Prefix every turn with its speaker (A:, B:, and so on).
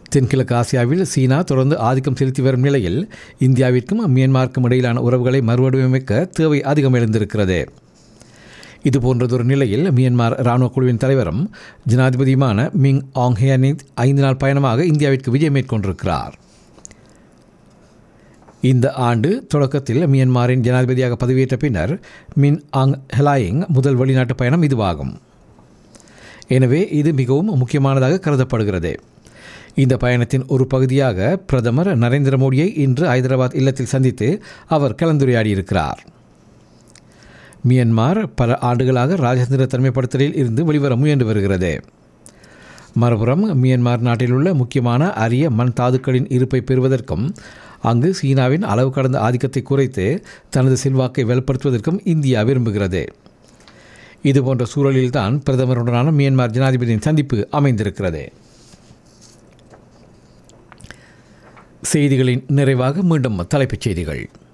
A: தென்கிழக்கு ஆசியாவில் சீனா தொடர்ந்து ஆதிக்கம் செலுத்தி வரும் நிலையில் இந்தியாவிற்கும் மியான்மாருக்கும் இடையிலான உறவுகளை மறுவடிவமைக்க தேவை அதிகம் எழுந்திருக்கிறது இதுபோன்றதொரு நிலையில் மியான்மர் இராணுவ குழுவின் தலைவரும் ஜனாதிபதியுமான மிங் ஆங் ஹியானித் ஐந்து நாள் பயணமாக இந்தியாவிற்கு விஜயம் மேற்கொண்டிருக்கிறார் இந்த ஆண்டு தொடக்கத்தில் மியான்மரின் ஜனாதிபதியாக பதவியேற்ற பின்னர் மின் ஆங் ஹெலாயிங் முதல் வெளிநாட்டு பயணம் இதுவாகும் எனவே இது மிகவும் முக்கியமானதாக கருதப்படுகிறது இந்த பயணத்தின் ஒரு பகுதியாக பிரதமர் நரேந்திர மோடியை இன்று ஹைதராபாத் இல்லத்தில் சந்தித்து அவர் கலந்துரையாடியிருக்கிறார் மியன்மார் பல ஆண்டுகளாக ராஜதந்திர தனிமைப்படுத்தலில் இருந்து வெளிவர முயன்று வருகிறது மறுபுறம் மியன்மார் நாட்டில் உள்ள முக்கியமான அரிய மண் தாதுக்களின் இருப்பை பெறுவதற்கும் அங்கு சீனாவின் அளவு கடந்த ஆதிக்கத்தை குறைத்து தனது செல்வாக்கை வலுப்படுத்துவதற்கும் இந்தியா விரும்புகிறது இதுபோன்ற சூழலில்தான் பிரதமருடனான மியான்மர் ஜனாதிபதியின் சந்திப்பு அமைந்திருக்கிறது செய்திகளின் நிறைவாக மீண்டும் தலைப்புச் செய்திகள்